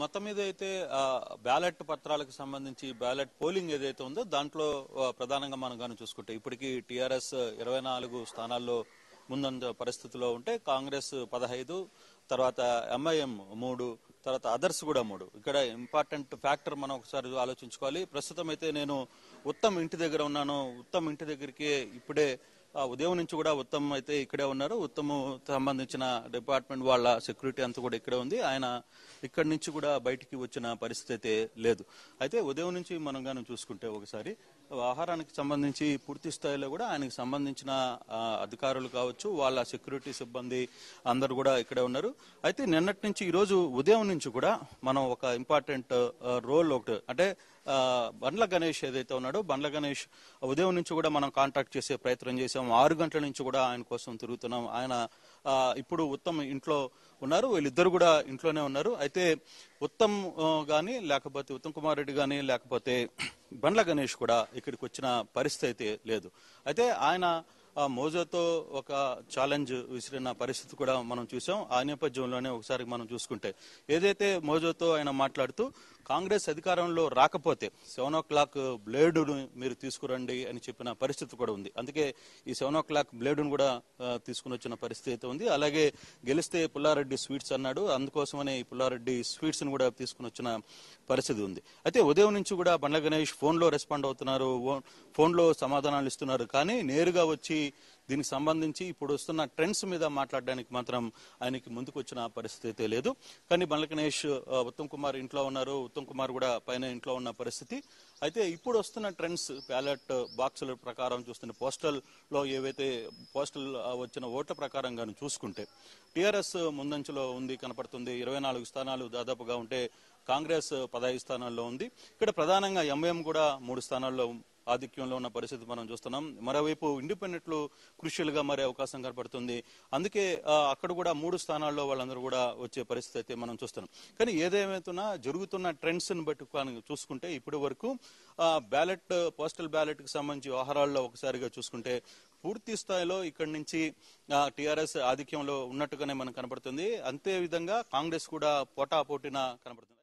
మొత్తం మీద అయితే ఆ, బ్యాలెట్ పత్రాలకు సంబంధించి బ్యాలెట్ పోలింగ్ ఏదైతే ఉందో దాంట్లో ఆ, ప్రధానంగా మనం కానీ చూసుకుంటే ఇప్పటికీ టీఆర్ఎస్ ఇరవై నాలుగు స్థానాల్లో ముందంజ పరిస్థితిలో ఉంటే కాంగ్రెస్ పదహైదు తర్వాత ఎంఐఎం మూడు తర్వాత అదర్స్ కూడా మూడు ఇక్కడ ఇంపార్టెంట్ ఫ్యాక్టర్ మనం ఒకసారి ఆలోచించుకోవాలి ప్రస్తుతం అయితే నేను ఉత్తమ్ ఇంటి దగ్గర ఉన్నాను ఉత్తమ్ ఇంటి దగ్గరికి ఇప్పుడే ఆ ఉదయం నుంచి కూడా ఉత్తమ్ అయితే ఇక్కడే ఉన్నారు ఉత్తమ్ సంబంధించిన డిపార్ట్మెంట్ వాళ్ళ సెక్యూరిటీ అంతా కూడా ఇక్కడే ఉంది ఆయన ఇక్కడి నుంచి కూడా బయటికి వచ్చిన పరిస్థితి అయితే లేదు అయితే ఉదయం నుంచి మనం కానీ చూసుకుంటే ఒకసారి ఆహారానికి సంబంధించి పూర్తి స్థాయిలో కూడా ఆయనకు సంబంధించిన ఆ, అధికారులు కావచ్చు వాళ్ళ సెక్యూరిటీ సిబ్బంది అందరు కూడా ఇక్కడే ఉన్నారు అయితే నిన్నటి నుంచి ఈ రోజు ఉదయం నుంచి కూడా మనం ఒక ఇంపార్టెంట్ రోల్ ఒకటి అంటే ఆ, బండ్ల గణేష్ ఏదైతే ఉన్నాడో బండ్ల గణేష్ ఉదయం నుంచి కూడా మనం కాంటాక్ట్ చేసే ప్రయత్నం చేసాం ఆరు గంటల నుంచి కూడా ఆయన కోసం తిరుగుతున్నాం ఆయన ఆ, ఇప్పుడు ఉత్తమ్ ఇంట్లో ఉన్నారు వీళ్ళిద్దరు కూడా ఇంట్లోనే ఉన్నారు అయితే ఉత్తమ్ ఆ, గాని లేకపోతే ఉత్తమ్ కుమార్ రెడ్డి గాని లేకపోతే బండ్ల గణేష్ కూడా ఇక్కడికి వచ్చిన పరిస్థితి అయితే లేదు అయితే ఆయన ఆ మోజోతో ఒక ఛాలెంజ్ విసిరిన పరిస్థితి కూడా మనం చూసాం ఆ నేపథ్యంలోనే ఒకసారి మనం చూసుకుంటే ఏదైతే మోజోతో ఆయన మాట్లాడుతూ కాంగ్రెస్ అధికారంలో రాకపోతే సెవెన్ ఓ క్లాక్ బ్లేడును మీరు తీసుకురండి అని చెప్పిన పరిస్థితి కూడా ఉంది అందుకే ఈ సెవెన్ ఓ క్లాక్ బ్లేడును కూడా ఆ, తీసుకుని వచ్చిన పరిస్థితి అయితే ఉంది అలాగే గెలిస్తే పుల్లారెడ్డి స్వీట్స్ అన్నాడు అందుకోసమనే ఈ పుల్లారెడ్డి స్వీట్స్ ని కూడా తీసుకుని వచ్చిన పరిస్థితి ఉంది అయితే ఉదయం నుంచి కూడా బండ్ల గణేష్ ఫోన్ లో రెస్పాండ్ అవుతున్నారు ఓ- ఫోన్ లో సమాధానాలు ఇస్తున్నారు కానీ నేరుగా వచ్చి దీనికి సంబంధించి ఇప్పుడు వస్తున్న ట్రెండ్స్ మీద మాట్లాడడానికి మాత్రం ఆయనకి ముందుకు వచ్చిన పరిస్థితి అయితే లేదు కానీ బండ్ల గణేష్ ఆ, ఉత్తమ్ కుమార్ ఇంట్లో ఉన్నారు ఉత్తమ్ కుమార్ కూడా పైన ఇంట్లో ఉన్న పరిస్థితి అయితే ఇప్పుడు వస్తున్న ట్రెండ్స్ బ్యాలెట్ బాక్సుల ప్రకారం చూస్తున్న పోస్టల్ లో ఏవైతే పోస్టల్ ఆ, వచ్చిన ఓట్ల ప్రకారం కానీ చూసుకుంటే టిఆర్ఎస్ ముందంచులో ఉంది కనపడుతుంది ఇరవై నాలుగు స్థానాలు దాదాపుగా ఉంటే కాంగ్రెస్ పదహైదు స్థానాల్లో ఉంది ఇక్కడ ప్రధానంగా ఎంఐఎం కూడా మూడు స్థానాల్లో ఆధిక్యంలో ఉన్న పరిస్థితి మనం చూస్తున్నాం మరోవైపు ఇండిపెండెంట్లు క్రూషియల్ గా మారే అవకాశం కనపడుతుంది అందుకే ఆ, అక్కడ కూడా మూడు స్థానాల్లో వాళ్ళందరూ కూడా వచ్చే పరిస్థితి అయితే మనం చూస్తున్నాం కానీ ఏదేమైతున్నా జరుగుతున్న ట్రెండ్స్ ని బట్టి కనుక చూసుకుంటే ఇప్పటి వరకు బ్యాలెట్ పోస్టల్ బ్యాలెట్ కి సంబంధించి వ్యవహారాల్లో ఒకసారిగా చూసుకుంటే పూర్తి స్థాయిలో ఇక్కడి నుంచి టిఆర్ఎస్ ఆధిక్యంలో ఉన్నట్టుగానే మనకు కనపడుతుంది అంతే విధంగా కాంగ్రెస్ కూడా పోటాపోటీన కనపడుతుంది